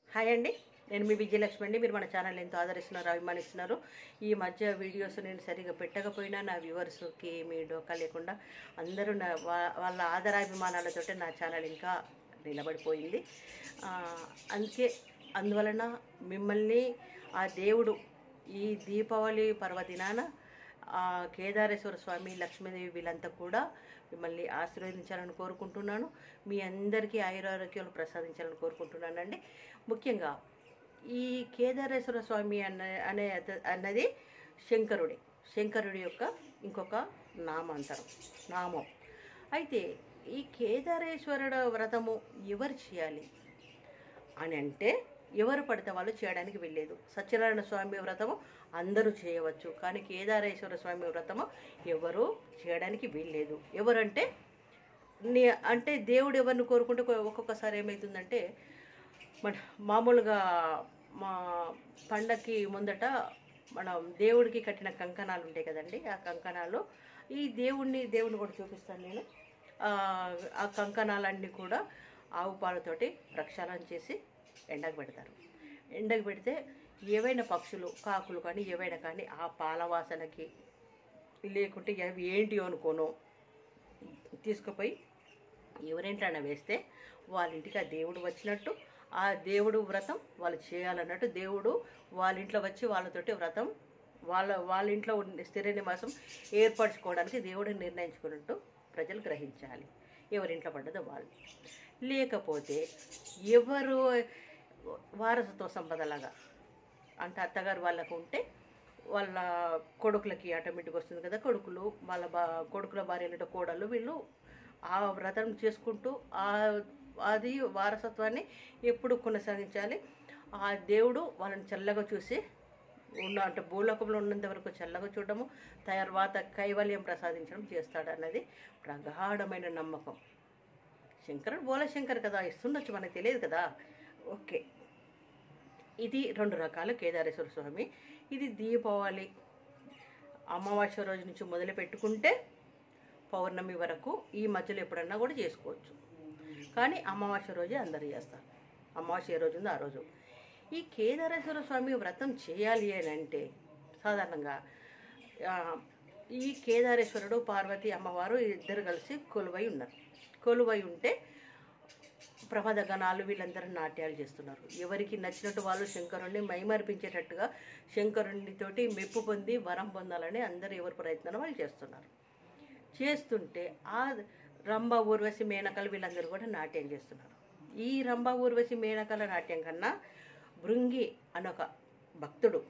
hi అండి నేను మీ విజయలక్ష్మి అండి మీరు మన ఛానల్ ఎంతో ఆదరిస్తున్నారు అభిమానిస్తున్నారు ఈ మధ్య వీడియోస్ నేను సరిగా పెట్టకపోయినా నా వ్యూవర్స్కి మీ డోకా లేకుండా అందరూ నా వా- వాళ్ళ ఆదరాభిమానాలతోటే నా ఛానల్ ఇంకా నిలబడిపోయింది ఆ, అందుకే అందువలన మిమ్మల్ని ఆ దేవుడు ఈ దీపావళి పర్వదినాన ఆ కేదారేశ్వర స్వామి లక్ష్మీదేవి వీళ్ళంతా కూడా మిమ్మల్ని ఆశీర్వదించాలని కోరుకుంటున్నాను మీ అందరికీ ఆయురారోగ్యాలు ప్రసాదించాలని కోరుకుంటున్నానండి ముఖ్యంగా ఈ కేదారేశ్వర స్వామి అన్న అనే అత- అన్నది శంకరుడి శంకరుడి యొక్క ఇంకొక నామాంతరం నామం అయితే ఈ కేదారేశ్వరుడు వ్రతము ఎవరు చేయాలి అని అంటే ఎవరు పడితే వాళ్ళు చేయడానికి వెళ్ళలేదు సత్యనారాయణ స్వామి వ్రతము అందరూ చేయవచ్చు కానీ కేదారేశ్వర స్వామి వ్రతము ఎవరు చేయడానికి వీల్లేదు ఎవరంటే నీ అంటే దేవుడు ఎవరిని కోరుకుంటే ఒక్కొ- ఒక్కొక్కసారి ఏమవుతుందంటే మన మామూలుగా మా పండక్కి ముందట మనం దేవుడికి కట్టిన కంకణాలు ఉంటాయి కదండి ఆ కంకణాలు ఈ దేవుణ్ణి దేవుణ్ణి కూడా చూపిస్తాను నేను ఆ, ఆ కంకణాలన్నీ కూడా ఆవు పాలతోటి ప్రక్షాళన చేసి ఎండకు పెడతారు ఎండకు పెడితే ఏవైనా పక్షులు కాకులు కానీ ఏవైనా కానీ ఆ పాల వాసనకి లేకుంటే అవి ఏంటి అనుకోను తీసుకుపోయి ఎవరింట్లోనే వేస్తే వాళ్ళ ఇంటికి ఆ దేవుడు వచ్చినట్టు ఆ దేవుడు వ్రతం వాళ్ళు చేయాలన్నట్టు దేవుడు వాళ్ళ ఇంట్లో వచ్చి వాళ్ళతోటి వ్రతం వాళ్ళ వాళ్ళ ఇంట్లో ఉండే స్థిర నివాసం ఏర్పరచుకోవడానికి దేవుడు నిర్ణయించుకున్నట్టు ప్రజలు గ్రహించాలి ఎవరింట్లో పడ్డదో వాళ్ళు లేకపోతే ఎవరు వారసత్వ సంపదలాగా అంటే అత్తగారు వాళ్ళకు ఉంటే వాళ్ళ కొడుకులకి ఆటోమేటిక్ వస్తుంది కదా కొడుకులు వాళ్ళ బా కొడుకుల భార్యలు కోడళ్ళు వీళ్ళు ఆ వ్రతం చేసుకుంటూ ఆ అది వారసత్వాన్ని ఎప్పుడు కొనసాగించాలి ఆ దేవుడు వాళ్ళని చల్లగా చూసి ఉన్న అంటే భూలోకంలో ఉన్నంత వరకు చల్లగా చూడడము తర్వాత కైవల్యం ప్రసాదించడం చేస్తాడు అన్నది ప్రగాఢమైన నమ్మకం శంకరుడు బోలశంకర్ కదా ఇస్తుండొచ్చు మనకు తెలియదు కదా ఓకే ఇది రెండు రకాల కేదారేశ్వర స్వామి ఇది దీపావళి అమావాస్య రోజు నుంచి మొదలు పెట్టుకుంటే పౌర్ణమి వరకు ఈ మధ్యలో ఎప్పుడన్నా కూడా చేసుకోవచ్చు కానీ అమావాస్య రోజే అందరు చేస్తారు అమావాస్య ఏ రోజు ఉందో ఆ రోజు ఈ కేదారేశ్వర స్వామి వ్రతం చేయాలి అని అంటే సాధారణంగా ఆ, ఈ కేదారేశ్వరుడు పార్వతి అమ్మవారు ఇద్దరు కలిసి కొలువై ఉన్నారు కొలువై ఉంటే ప్రమాద గణాలు వీళ్ళందరూ నాట్యాలు చేస్తున్నారు ఎవరికి నచ్చినట్టు వాళ్ళు శంకరుణ్ణి మైమర్పించేటట్టుగా శంకరునితోటి మెప్పు పొంది వరం పొందాలని అందరూ ఎవరి ప్రయత్నం వాళ్ళు చేస్తున్నారు చేస్తుంటే ఆ రంభ ఊర్వశి మేనకలు వీళ్ళందరూ కూడా నాట్యం చేస్తున్నారు ఈ రంభ ఊర్వశి మేనకల నాట్యం కన్నా భృంగి అనొక భక్తుడు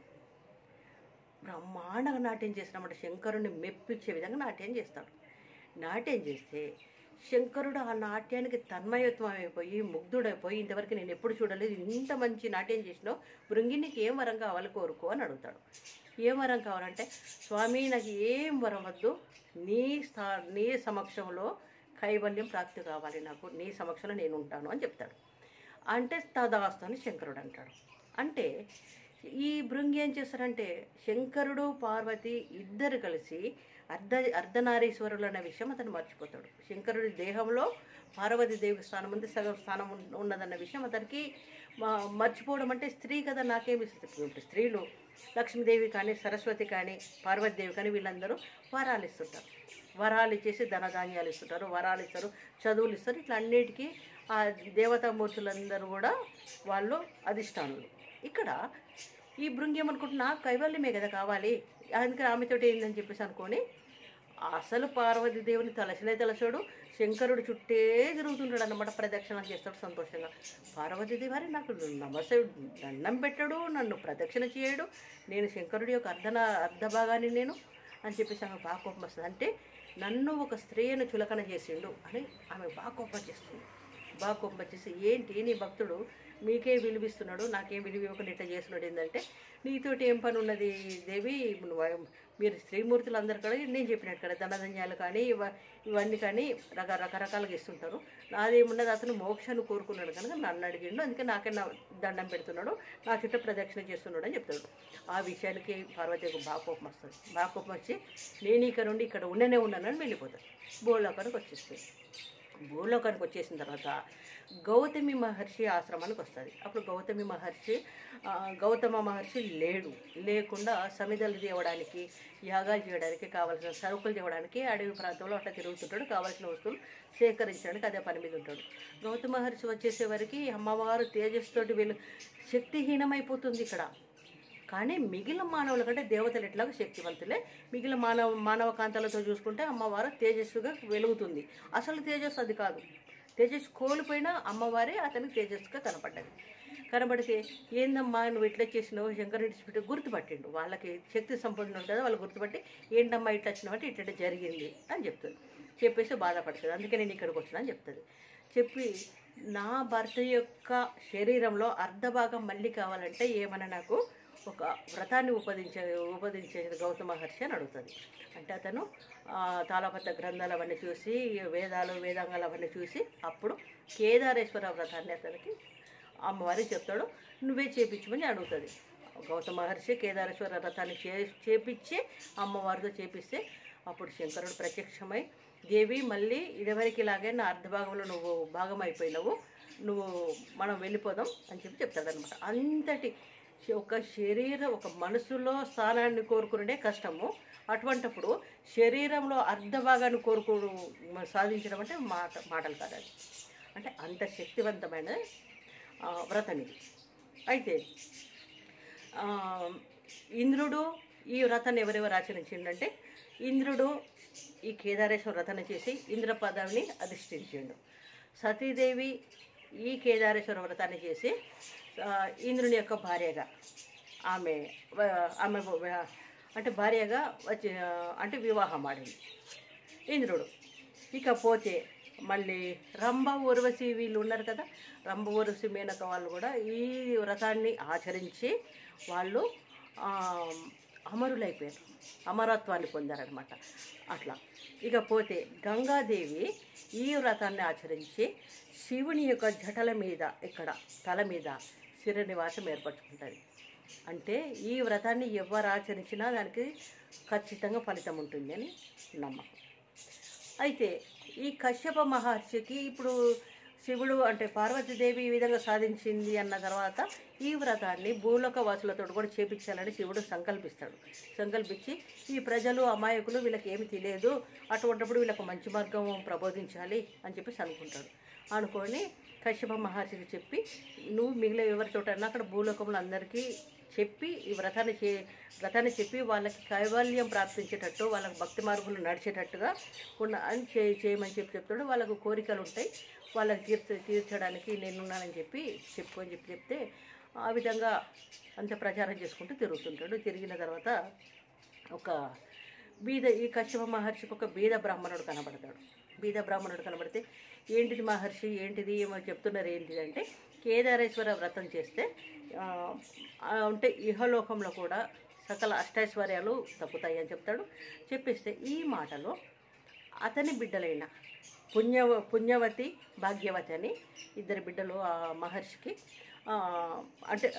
బ్రహ్మాండంగా నాట్యం చేసినమాట శంకరుని మెప్పించే విధంగా నాట్యం చేస్తాడు నాట్యం చేస్తే శంకరుడు ఆ నాట్యానికి తన్మయత్వం అయిపోయి ముగ్ధుడైపోయి ఇంతవరకు నేను ఎప్పుడు చూడలేదు ఇంత మంచి నాట్యం చేసినావు భృంగి నీకు ఏం వరం కావాలి కోరుకో అని అడుగుతాడు ఏం వరం కావాలంటే స్వామి నాకు ఏం వరం వద్దు నీ స్థా నీ సమక్షంలో కైవల్యం ప్రాప్తి కావాలి నాకు నీ సమక్షంలో నేను ఉంటాను అని చెప్తాడు అంటే తదాస్తు అని శంకరుడు అంటాడు అంటే ఈ భృంగి ఏం చేస్తారంటే శంకరుడు పార్వతి ఇద్దరు కలిసి అర్ధ అర్ధనారీశ్వరులు అనే విషయం అతను మర్చిపోతాడు శంకరుడి దేహంలో పార్వతి దేవి స్థానం ఉంది సగం స్థానం ఉన్న- ఉన్నదన్న విషయం అతనికి మ- మర్చిపోవడం అంటే స్త్రీ కదా నాకేమి ఇస్తుంది స్త్రీలు లక్ష్మీదేవి కానీ సరస్వతి కానీ పార్వతీదేవి కానీ వీళ్ళందరూ వరాలు ఇస్తుంటారు వరాలు ఇచ్చేసి ధనధాన్యాలు ఇస్తుంటారు వరాలు ఇస్తారు చదువులు ఇస్తారు ఇట్లా అన్నిటికీ ఆ దేవతామూర్తులందరూ కూడా వాళ్ళు అధిష్టానులు ఇక్కడ ఈ భృంగి ఏమనుకుంటున్నా కైవల్యమే కదా కావాలి అందుకని ఆమెతోటి ఏందని చెప్పేసి అనుకొని అసలు పార్వతీ దేవుని తలసినే తలసాడు శంకరుడు చుట్టే తిరుగుతుంటాడు అన్నమాట ప్రదక్షిణ చేస్తాడు సంతోషంగా పార్వతీదేవి వారి నాకు నమస్తే దండం పెట్టాడు నన్ను ప్రదక్షిణ చేయడు నేను శంకరుడి యొక్క అర్ధన అర్ధ భాగాన్ని నేను అని చెప్పేసి ఆమె బాగా కోపం వస్తుంది అంటే నన్ను ఒక స్త్రీని చులకన చేసిండు అని ఆమె బాగా కోపం చేస్తుంది బాగా కోపం వచ్చేసి ఏంటి నీ భక్తుడు మీకే విలువిస్తున్నాడు నాకేం విలువ ఇవ్వకుండా ఇట్లా చేస్తున్నాడు ఏంటంటే నీతోటి ఏం పని ఉన్నది దేవి నువ్వు- మీరు స్త్రీమూర్తులు అందరు కూడా నేను చెప్పినట్టు కదా ధనధన్యాలు కానీ ఇవ ఇవన్నీ కానీ రక రకరకాలుగా ఇస్తుంటారు నాదేమున్నది అతను మోక్షాన్ని కోరుకున్నాడు కనుక నన్ను అడిగిండు అందుకే నాకే నా దండం పెడుతున్నాడు నా చుట్టూ ప్రదక్షిణ చేస్తున్నాడు అని చెప్తాడు ఆ విషయానికి పార్వతికి బాగా కోపం వస్తుంది బాగా కోపం వచ్చి నేను ఇక్కడ నుండి ఇక్కడ ఉండనే ఉన్నానని వెళ్ళిపోతాడు బోళ్ళక్కడికి వచ్చేస్తుంది భూలోకానికి వచ్చేసిన తర్వాత గౌతమి మహర్షి ఆశ్రమానికి వస్తుంది అప్పుడు గౌతమి మహర్షి ఆ, గౌతమ మహర్షి లేడు లేకుండా సమిధలు తేవడానికి యాగాలు చేయడానికి కావాల్సిన సరుకులు తేవడానికి అడవి ప్రాంతంలో అట్లా తిరుగుతుంటాడు కావాల్సిన వస్తువులు సేకరించడానికి అదే పని మీద ఉంటాడు గౌతమ మహర్షి వచ్చేసేవరకు అమ్మవారు తేజస్సుతోటి వీళ్ళు శక్తిహీనమైపోతుంది ఇక్కడ కానీ మిగిలిన మానవుల కంటే దేవతలు ఎట్లాగో శక్తివంతులే మిగిలిన మానవ మానవ కాంతాలతో చూసుకుంటే అమ్మవారు తేజస్సుగా వెలుగుతుంది అసలు తేజస్సు అది కాదు తేజస్సు కోల్పోయినా అమ్మవారే అతనికి తేజస్సుగా కనపడ్డది కనబడితే ఏందమ్మా నువ్వు ఇట్లా చేసినావు శంకరెడ్డి పెట్టి గుర్తుపట్టిండు వాళ్ళకి శక్తి సంపూర్ణ ఉంటుంది కదా వాళ్ళు గుర్తుపట్టి ఏంటమ్మా ఇట్లా వచ్చినావు అంటే ఇట్లా జరిగింది అని చెప్తుంది చెప్పేసి బాధపడుతుంది అందుకే నేను ఇక్కడికి వచ్చినా అని చెప్తుంది చెప్పి నా భర్త యొక్క శరీరంలో అర్ధ భాగం మళ్ళీ కావాలంటే ఏమన్నా నాకు ఒక వ్రతాన్ని ఉపదించే ఉపదించే గౌతమ మహర్షి అని అడుగుతుంది అంటే అతను ఆ, తాళపత్ర గ్రంథాలు అవన్నీ చూసి వేదాలు వేదాంగాలు అవన్నీ చూసి అప్పుడు కేదారేశ్వర వ్రతాన్ని అతనికి అమ్మవారికి చెప్తాడు నువ్వే చేపించమని అడుగుతుంది గౌతమ మహర్షి కేదారేశ్వర వ్రతాన్ని చే చేపించి అమ్మవారితో చేపిస్తే అప్పుడు శంకరుడు ప్రత్యక్షమై దేవి మళ్ళీ ఇదివరకు ఇలాగే నా అర్ధ భాగంలో నువ్వు భాగం అయిపోయినావు నువ్వు మనం వెళ్ళిపోదాం అని చెప్పి చెప్తాడనమాట అంతటి ఒక శరీరం ఒక మనసులో స్థానాన్ని కోరుకునే కష్టము అటువంటప్పుడు శరీరంలో అర్ధ భాగాన్ని కోరుకోవడం సాధించడం అంటే మాట మాటలు కాదు అది అంటే అంత శక్తివంతమైన ఆ, వ్రతం ఇది అయితే ఆ, ఇంద్రుడు ఈ వ్రతాన్ని ఎవరెవరు ఆచరించిండంటే ఇంద్రుడు ఈ కేదారేశ్వర వ్రతాన్ని చేసి ఇంద్ర పదవిని అధిష్ఠించిండు సతీదేవి ఈ కేదారేశ్వర వ్రతాన్ని చేసి ఆ, ఇంద్రుని యొక్క భార్యగా ఆమె వ- ఆమె వ- అంటే భార్యగా వచ్చి ఆ, అంటే వివాహం ఆడింది ఇంద్రుడు ఇకపోతే మళ్ళీ రంభ ఊర్వశి వీళ్ళు ఉన్నారు కదా రంభ ఊర్వశి మేనక వాళ్ళు కూడా ఈ వ్రతాన్ని ఆచరించి వాళ్ళు ఆ, అమరులైపోయారు అమరత్వాన్ని పొందారనమాట అట్లా ఇకపోతే గంగాదేవి ఈ వ్రతాన్ని ఆచరించి శివుని యొక్క జటల మీద ఇక్కడ తల మీద శిర నివాసం ఏర్పరచుకుంటుంది అంటే ఈ వ్రతాన్ని ఎవరు ఆచరించినా దానికి ఖచ్చితంగా ఫలితం ఉంటుంది అని నమ్మకం అయితే ఈ కశ్యప మహర్షికి ఇప్పుడు శివుడు అంటే పార్వతీదేవి ఈ విధంగా సాధించింది అన్న తర్వాత ఈ వ్రతాన్ని భూలోక వాసులతో కూడా చేపించాలని శివుడు సంకల్పిస్తాడు సంకల్పించి ఈ ప్రజలు అమాయకులు వీళ్ళకి ఏమి తెలియదు అటువంటిప్పుడు వీళ్ళకు మంచి మార్గం ప్రబోధించాలి అని చెప్పేసి అనుకుంటాడు అనుకొని కశ్యప మహర్షికి చెప్పి నువ్వు మిగిలిన ఎవరితోటన్నా అక్కడ భూలోకంలో అందరికీ చెప్పి ఈ వ్రతాన్ని చే వ్రతాన్ని చెప్పి వాళ్ళకి కైవల్యం ప్రాప్తించేటట్టు వాళ్ళకి భక్తి మార్గంలో నడిచేటట్టుగా ఉన్న అని చే చేయమని చెప్పి చెప్తాడు వాళ్ళకు కోరికలు ఉంటాయి వాళ్ళకి తీర్చ తీర్చడానికి నేనున్నానని చెప్పి చెప్పు అని చెప్పి చెప్తే ఆ విధంగా అంత ప్రచారం చేసుకుంటూ తిరుగుతుంటాడు తిరిగిన తర్వాత ఒక బీద ఈ కశ్యప మహర్షికి ఒక బీద బ్రాహ్మణుడు కనబడతాడు బీద బ్రాహ్మణుడు కనబడితే ఏంటిది మహర్షి ఏంటిది ఏమో చెప్తున్నారు ఏంటిది అంటే కేదారేశ్వర వ్రతం చేస్తే ఆ, ఆ, అంటే ఇహలోకంలో కూడా సకల అష్టైశ్వర్యాలు తప్పుతాయి అని చెప్తాడు చెప్పేస్తే ఈ మాటలో అతని బిడ్డలైన పుణ్య పుణ్యవతి భాగ్యవతి అని ఇద్దరు బిడ్డలు ఆ మహర్షికి ఆ, అంటే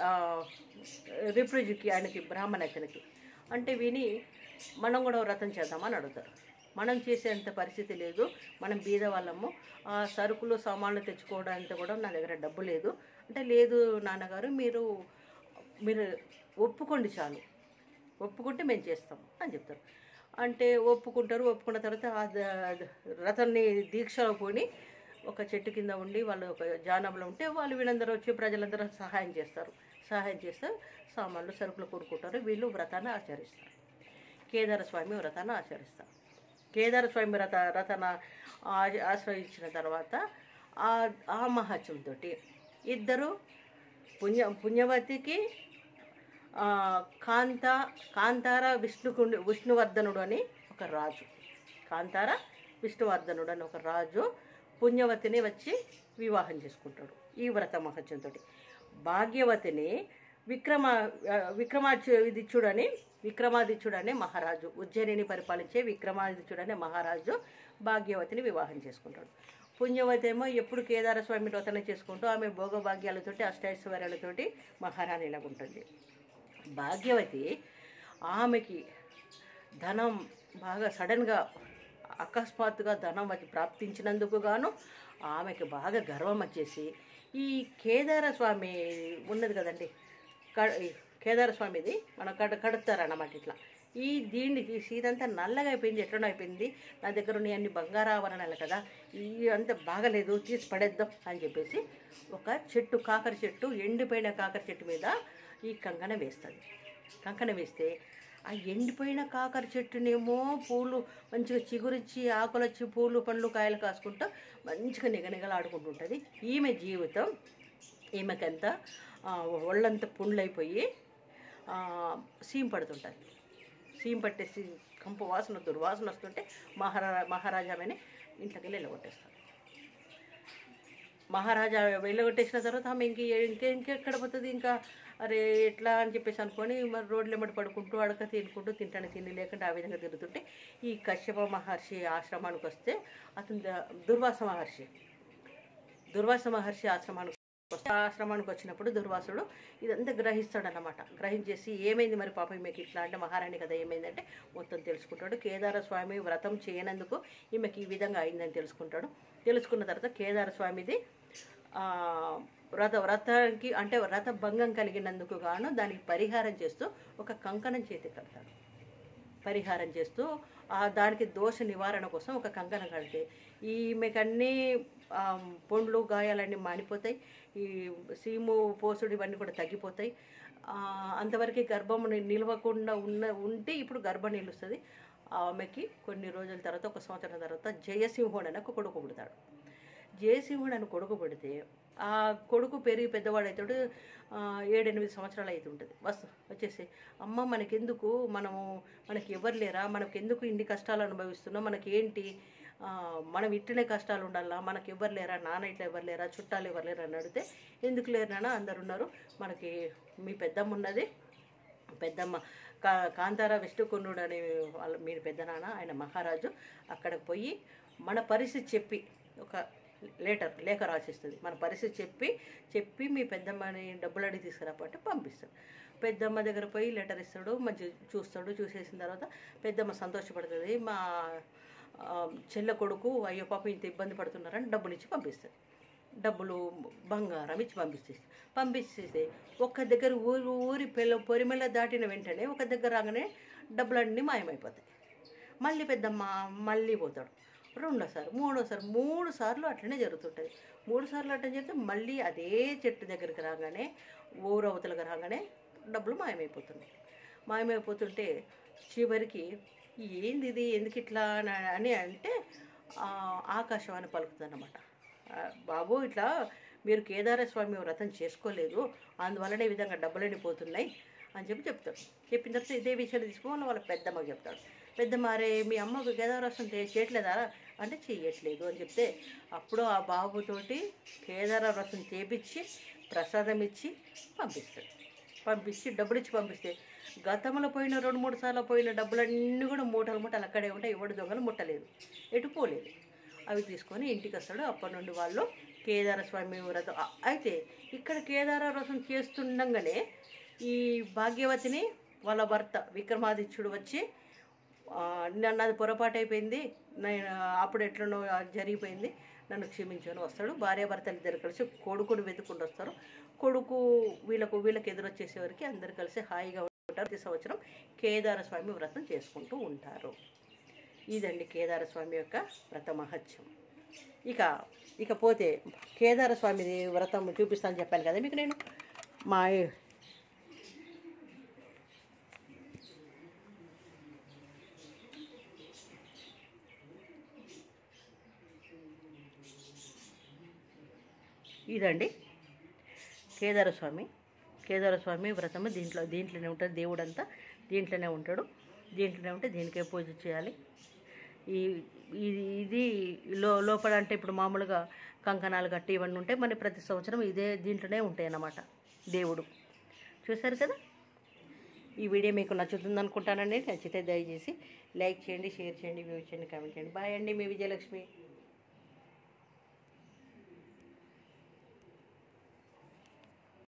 రిప్రజుకి ఆయనకి బ్రాహ్మణ అతనికి అంటే విని మనం కూడా వ్రతం చేద్దామని అడుగుతారు మనం చేసేంత పరిస్థితి లేదు మనం బీద వాళ్ళము ఆ సరుకులు సామాన్లు తెచ్చుకోవడానికి కూడా నా దగ్గర డబ్బు లేదు అంటే లేదు నాన్నగారు మీరు మీరు ఒప్పుకోండి చాలు ఒప్పుకుంటే మేము చేస్తాం అని చెప్తారు అంటే ఒప్పుకుంటారు ఒప్పుకున్న తర్వాత ఆ ద- ద- రథాన్ని దీక్షలో పోని ఒక చెట్టు కింద ఉండి వాళ్ళు ఒక జానంలో ఉంటే వాళ్ళు వీళ్ళందరూ వచ్చి ప్రజలందరూ సహాయం చేస్తారు సహాయం చేస్తే సామాన్లు సరుకులు కొనుక్కుంటారు వీళ్ళు వ్రతాన్ని ఆచరిస్తారు కేదార స్వామి వ్రతాన్ని ఆచరిస్తారు కేదార స్వామి వ్రత వ్రతాన్ని ఆ- ఆశ్రయించిన తర్వాత ఆ ఆ మహత్యంతో ఇద్దరు పుణ్య పుణ్యవతికి ఆ, కాంత కాంతార విష్ణుకుండి విష్ణువర్ధనుడు అని ఒక రాజు కాంతార విష్ణువర్ధనుడు అని ఒక రాజు పుణ్యవతిని వచ్చి వివాహం చేసుకుంటాడు ఈ వ్రత మహత్యంతో భాగ్యవతిని విక్రమ ఆ, విక్రమాదిత్యుడని విక్రమాదిత్యుడనే మహారాజు ఉజ్జయినిని పరిపాలించే విక్రమాదిత్యుడనే మహారాజు భాగ్యవతిని వివాహం చేసుకుంటాడు పుణ్యవతి ఏమో ఎప్పుడు కేదార స్వామి వ్రతన చేసుకుంటూ ఆమె భోగభాగ్యాలతోటి అష్టైశ్వర్యాలతోటి మహారాణిలాగా ఉంటుంది భాగ్యవతి ఆమెకి ధనం బాగా సడన్గా అకస్మాత్తుగా ధనం వచ్చి ప్రాప్తించినందుకు గాను ఆమెకి బాగా గర్వం వచ్చేసి ఈ కేదార స్వామి ఉన్నది కదండి క- ఈ కేదార స్వామిది మన కడ కడుతారన్నమాట ఇట్లా ఈ దీన్ని తీసి ఇదంతా నల్లగా అయిపోయింది ఎట్లనో అయిపోయింది నా దగ్గర ఉన్నాయి అన్ని బంగారాభరణాలు కదా ఈ అంత బాగలేదు తీసి పడేద్దాం అని చెప్పేసి ఒక చెట్టు కాకర చెట్టు ఎండిపోయిన కాకర చెట్టు మీద ఈ కంకణ వేస్తుంది కంకణ వేస్తే ఆ ఎండిపోయిన కాకర చెట్టునేమో పూలు మంచిగా చిగురించి ఆకులు వచ్చి పూలు పండ్లు కాయలు కాసుకుంటూ మంచిగా నిగనిగలాడుకుంటుంటుంది ఈమె జీవితం ఈమెకంతా ఆ, ఒళ్ళంతా పుండ్లైపోయి ఆ, సీమ పడుతుంటుంది సీమ పట్టేసి కంపు వాసన దుర్వాసన వస్తుంటే మహారా మహారాజామని ఇంట్లోకి వెళ్ళి వెళ్ళగొట్టేస్తారు మహారాజా వెళ్ళగొట్టేసిన తర్వాత ఆమె ఇంక ఇంకే ఇంకెక్కడ పోతుంది ఇంకా అరే ఎట్లా అని చెప్పేసి అనుకొని మరి రోడ్లు ఎమ్మటి పడుకుంటూ అడక తినుకుంటూ తింటాను తిండి లేకుండా ఆ విధంగా తిరుగుతుంటే ఈ కశ్యప మహర్షి ఆశ్రమానికి వస్తే అతను ద- దుర్వాస మహర్షి దుర్వాస మహర్షి ఆశ్రమానికి వస్తే ఆశ్రమానికి వచ్చినప్పుడు దుర్వాసుడు ఇదంతా గ్రహిస్తాడనమాట గ్రహించేసి ఏమైంది మరి పాపం ఈమెకి ఇట్లా అంటే మహారాణి కదా ఏమైందంటే మొత్తం తెలుసుకుంటాడు కేదార స్వామి వ్రతం చేయనందుకు ఈమెకి ఈ విధంగా అయిందని తెలుసుకుంటాడు తెలుసుకున్న తర్వాత కేదార స్వామిది ఆ, వ్రత వ్రతానికి అంటే వ్రత భంగం కలిగినందుకు గాను దానికి పరిహారం చేస్తూ ఒక కంకణం చేతి కడతాడు పరిహారం చేస్తూ ఆ దానికి దోష నివారణ కోసం ఒక కంకణం కడితే ఈమెకన్నీ ఆ, పొండ్లు గాయాలన్నీ మానిపోతాయి ఈ సీము పోసుడు ఇవన్నీ కూడా తగ్గిపోతాయి ఆ, అంతవరకు గర్భం ని- నిలవకుండా ఉన్న ఉంటే ఇప్పుడు గర్భం నిలుస్తుంది ఆమెకి కొన్ని రోజుల తర్వాత ఒక సంవత్సరం తర్వాత జయసింహుడు అని ఒక కొడుకు పుడతాడు జయసింహుడు అని కొడుకు పుడితే ఆ కొడుకు పెరిగి పెద్దవాడైతాడు ఆ, ఏడెనిమిది సంవత్సరాలు అవుతుంటుంది వస్తు వచ్చేసి అమ్మ మనకెందుకు మనము మనకి ఎవరు లేరా మనకెందుకు ఇన్ని కష్టాలు అనుభవిస్తున్నాం మనకేంటి ఆ, మనం ఇట్లనే కష్టాలు ఉండాలా మనకి ఎవరు లేరా నాన్న ఇట్లా ఎవరు లేరా చుట్టాలు ఎవరు లేరా అని అడిగితే ఎందుకు లేరు నాన్న అందరు ఉన్నారు మనకి మీ పెద్దమ్మ ఉన్నది పెద్దమ్మ కా కాంతార విష్ణుకుండు అనే వాళ్ళ మీరు పెద్ద నాన్న ఆయన మహారాజు అక్కడికి పోయి మన పరిస్థితి చెప్పి ఒక లేటర్ లేఖ రాసిస్తుంది మన పరిస్థితి చెప్పి చెప్పి మీ పెద్దమ్మని డబ్బులు అడిగి తీసుకురాపంటే పంపిస్తాడు పెద్దమ్మ దగ్గర పోయి లెటర్ ఇస్తాడు మంచి చూస్తాడు చూసేసిన తర్వాత పెద్దమ్మ సంతోషపడుతుంది మా ఆ, చెల్ల కొడుకు అయ్యో పాప ఇంత ఇబ్బంది పడుతున్నారని డబ్బులు ఇచ్చి పంపిస్తాడు డబ్బులు బంగారం ఇచ్చి పంపిస్తేసి పంపిస్తే ఒక్క దగ్గర ఊరు ఊరి పిల్ల పొరిమెల దాటిన వెంటనే ఒక దగ్గర రాగానే డబ్బులన్నీ మాయమైపోతాయి మళ్ళీ పెద్దమ్మ మళ్ళీ పోతాడు రెండోసారి మూడోసారి మూడు సార్లు అట్లనే జరుగుతుంటుంది మూడు సార్లు అట్లా జరిగితే మళ్ళీ అదే చెట్టు దగ్గరికి రాగానే ఊరు అవతలకు రాగానే డబ్బులు మాయమైపోతున్నాయి మాయమైపోతుంటే చివరికి ఏంది ఇది ఎందుకు ఇట్లా అని- అని అంటే ఆ, ఆకాశం అని పలుకుతుంది అనమాట బాబు ఇట్లా మీరు కేదార స్వామి వ్రతం చేసుకోలేదు అందువలన ఈ విధంగా డబ్బులన్నీ పోతున్నాయి అని చెప్పి చెప్తాడు చెప్పిన తర్వాత ఇదే విషయాన్ని తీసుకుని వాళ్ళ పెద్దమ్మకి చెప్తాడు పెద్దమ్మ అరే మీ అమ్మకు కేదార వ్రతం చే- చేయట్లేదా అంటే చెయ్యట్లేదు అని చెప్తే అప్పుడు ఆ బాబుతోటి కేదార వ్రతం చేపించి ప్రసాదం ఇచ్చి పంపిస్తాడు పంపించి డబ్బులు ఇచ్చి పంపిస్తే గతంలో పోయిన రెండు మూడు సార్లు పోయిన డబ్బులన్నీ కూడా మూటలు మూటలు అక్కడే ఉంటాయి ఎవడు దొంగలు ముట్టలేదు ఎటు పోలేదు అవి తీసుకొని ఇంటికి వస్తాడు అప్పటి నుండి వాళ్ళు కేదార స్వామి వ్రతం అ- అయితే ఇక్కడ కేదార వ్రతం చేస్తుండగానే ఈ భాగ్యవతిని వాళ్ళ భర్త విక్రమాదిత్యుడు వచ్చి ఆ, నన్ను అది పొరపాటు అయిపోయింది నేను అప్పుడు ఎట్లనో జరిగిపోయింది నన్ను క్షమించని వస్తాడు భార్యాభర్తలు ఇద్దరు కలిసి కొడుకుని వెతుకుంటూ వస్తారు కొడుకు వీళ్ళకు వీళ్ళకి ఎదురొచ్చేసేవరకు అందరు కలిసి హాయిగా ఉంటారు ప్రతి సంవత్సరం కేదార స్వామి వ్రతం చేసుకుంటూ ఉంటారు ఇదండి కేదార స్వామి యొక్క వ్రత మహత్యం ఇక ఇకపోతే కేదార స్వామిది వ్రతం చూపిస్తాను చెప్పాను కదా మీకు నేను మా ఇదండి కేదార స్వామి కేదార స్వామి వ్రతము దీంట్లో దీంట్లోనే ఉంటుంది దేవుడు అంతా దీంట్లోనే ఉంటాడు దీంట్లోనే ఉంటే దీనికే పూజ చేయాలి ఈ ఇది ఇది లో లోపల అంటే ఇప్పుడు మామూలుగా కంకణాలు కట్టి ఇవన్నీ ఉంటాయి మరి ప్రతి సంవత్సరం ఇదే దీంట్లోనే ఉంటాయి అన్నమాట దేవుడు చూశారు కదా ఈ వీడియో మీకు నచ్చుతుంది అనుకుంటానండి నచ్చితే దయచేసి లైక్ చేయండి షేర్ చేయండి వ్యూ చేయండి కామెంట్ చేయండి బాయ్ అండి మీ విజయలక్ష్మి